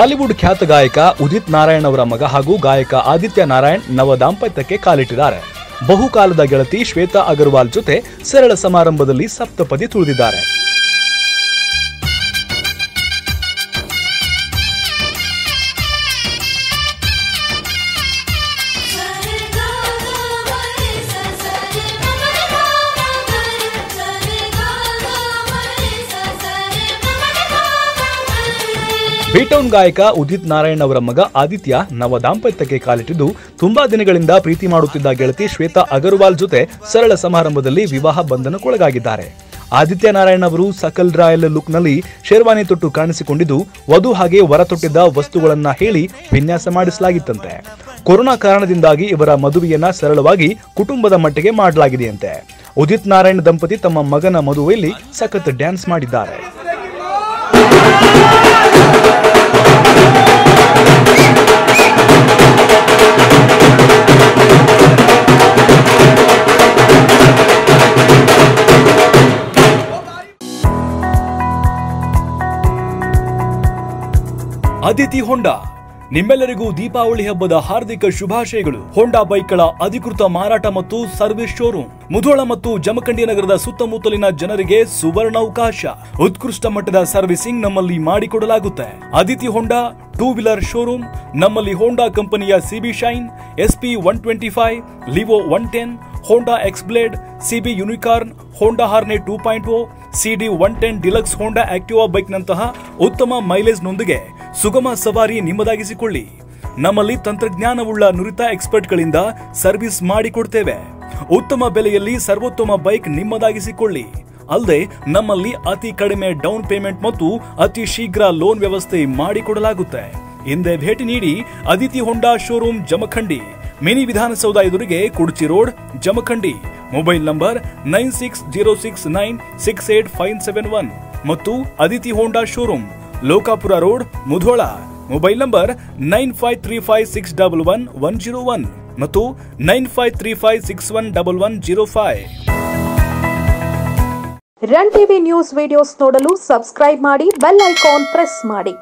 Bollywood ಖ್ಯಾತ ಗಾಯಕ ಉದಿತ್ ನಾರಾಯಣ್ ಅವರ ಮಗ ಹಾಗೂ ಗಾಯಕ ಆದಿತ್ಯ ನಾರಾಯಣ್ ನವ ದಾಂಪತ್ಯಕ್ಕೆ ಕಾಲಿಟ್ಟಿದ್ದಾರೆ ಬಹುಕಾಲದ ಗೆಳತಿ ಶ್ವೇತಾ ಅಗರ್ವಾಲ್ ಜೊತೆ ಸರಳ ಸಮಾರಂಭದಲ್ಲಿ ಸಪ್ತಪದಿ ತುಳಿದಿದ್ದಾರೆ ಬೀಟೌನ್ ಗಾಯಕ ಉದಿತ್ ನಾರಾಯಣ್ ಅವರ ಮಗ ಆದಿತ್ಯ ನವ ದಾಂಪತ್ಯಕ್ಕೆ ಕಾಲಿಟ್ಟಿದ್ದು ತುಂಬಾ ದಿನಗಳಿಂದ ಪ್ರೀತಿ ಮಾಡುತ್ತಿದ್ದ ಗೆಳತಿ ಶ್ವೇತಾ ಅಗರ್ವಾಲ್ ಜೊತೆ ಸರಳ ಸಮಾರಂಭದಲ್ಲಿ ವಿವಾಹ ಬಂಧನಕ್ಕೊಳಗಾಗಿದ್ದಾರೆ ಆದಿತ್ಯ ನಾರಾಯಣ್ ಅವರು ಸಕಲ್ ರಾಯಲ್ ಲುಕ್ನಲ್ಲಿ ಶೇರ್ವಾನಿ ತೊಟ್ಟು ಕಾಣಿಸಿಕೊಂಡಿದ್ದು ವಧು ಹಾಗೆ ಹೊರ ತೊಟ್ಟಿದ್ದ ವಸ್ತುಗಳನ್ನ ಹೇಳಿ ವಿನ್ಯಾಸ ಮಾಡಿಸಲಾಗಿತ್ತಂತೆ ಕೊರೋನಾ ಕಾರಣದಿಂದಾಗಿ ಇವರ ಮದುವೆಯನ್ನ ಸರಳವಾಗಿ ಕುಟುಂಬದ ಮಟ್ಟಿಗೆ ಮಾಡಲಾಗಿದೆಯಂತೆ ಉದಿತ್ ನಾರಾಯಣ್ ದಂಪತಿ ತಮ್ಮ ಮಗನ ಮದುವೆಯಲ್ಲಿ ಸಖತ್ ಡ್ಯಾನ್ಸ್ ಮಾಡಿದ್ದಾರೆ ಅದಿತಿ ಹೊಂಡಾ ನಿಮ್ಮೆಲ್ಲರಿಗೂ ದೀಪಾವಳಿ ಹಬ್ಬದ ಹಾರ್ದಿಕ ಶುಭಾಶಯಗಳು ಹೋಂಡಾ ಬೈಕ್ಗಳ ಅಧಿಕೃತ ಮಾರಾಟ ಮತ್ತು ಸರ್ವಿಸ್ ಶೋರೂಮ್ ಮುಧೋಳ ಮತ್ತು ಜಮಖಂಡಿ ನಗರದ ಸುತ್ತಮುತ್ತಲಿನ ಜನರಿಗೆ ಸುವರ್ಣಾವಕಾಶ ಉತ್ಕೃಷ್ಟ ಮಟ್ಟದ ಸರ್ವಿಸಿಂಗ್ ನಮ್ಮಲ್ಲಿ ಮಾಡಿಕೊಡಲಾಗುತ್ತೆ Aditi Honda two wheeler showroom ನಮ್ಮಲ್ಲಿ ಹೋಂಡಾ ಕಂಪನಿಯ CB Shine SP one twenty five Livo one ten Honda X Blade CB Unicorn Honda Hornet two point O CD one ten Deluxe Honda Activa ಬೈಕ್ನಂತಹ ಉತ್ತಮ ಮೈಲೇಜ್ನೊಂದಿಗೆ ಸುಗಮ ಸವಾರಿ ನಿಮ್ಮದಾಗಿಸಿಕೊಳ್ಳಿ ನಮ್ಮಲ್ಲಿ ತಂತ್ರಜ್ಞಾನವುಳ್ಳ ನುರಿತ ಎಕ್ಸ್ಪರ್ಟ್ಗಳಿಂದ ಸರ್ವಿಸ್ ಮಾಡಿಕೊಡ್ತೇವೆ ಉತ್ತಮ ಬೆಲೆಯಲ್ಲಿ ಸರ್ವೋತ್ತಮ ಬೈಕ್ ನಿಮ್ಮದಾಗಿಸಿಕೊಳ್ಳಿ ಅಲ್ಲದೆ ನಮ್ಮಲ್ಲಿ ಅತಿ ಕಡಿಮೆ ಡೌನ್ ಪೇಮೆಂಟ್ ಮತ್ತು ಅತಿ ಶೀಘ್ರ ಲೋನ್ ವ್ಯವಸ್ಥೆ ಮಾಡಿಕೊಡಲಾಗುತ್ತೆ ಹಿಂದೆ ಭೇಟಿ ನೀಡಿ Aditi Honda showroom Jamkhandi mini Vidhana Soudha ಎದುರಿಗೆ Kudchi road Jamkhandi mobile number nine six zero six nine six eight five seven one ಮತ್ತು Aditi Honda showroom Lokapur road Mudhol mobile number nine five three five six double one one zero one ಮತ್ತು nine five three five six one double one zero five run TV news videos ನೋಡಲು subscribe ಮಾಡಿ bell icon press ಮಾಡಿ